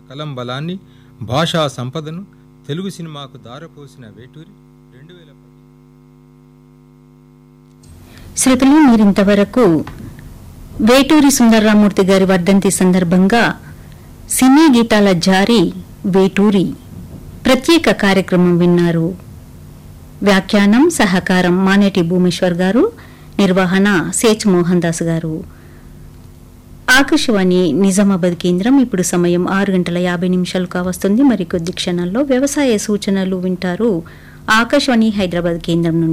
కలం బలాన్ని భాషా సంపదను తెలుగు సినిమాకు దారపోసిన వేటూరి రెండు వేల పది శ్రోతలు మీరింతవరకు వేటూరి సుందరరామూర్తి గారి వర్ధంతి సందర్భంగా సినీ గీతాల జారీ వేటూరి ప్రత్యేక కార్యక్రమం విన్నారు వ్యాఖ్యానం సహకారం మానేటి భూమేశ్వర్ గారు నిర్వహణ సేచ్ మోహన్ దాస్ గారు ఆకాశవాణి నిజామాబాద్ కేంద్రం ఇప్పుడు సమయం ఆరు గంటల యాభై నిమిషాలు కావస్తుంది మరికొద్ది క్షణాల్లో వ్యవసాయ సూచనలు వింటారు ఆకాశవాణి హైదరాబాద్ కేంద్రం నుండి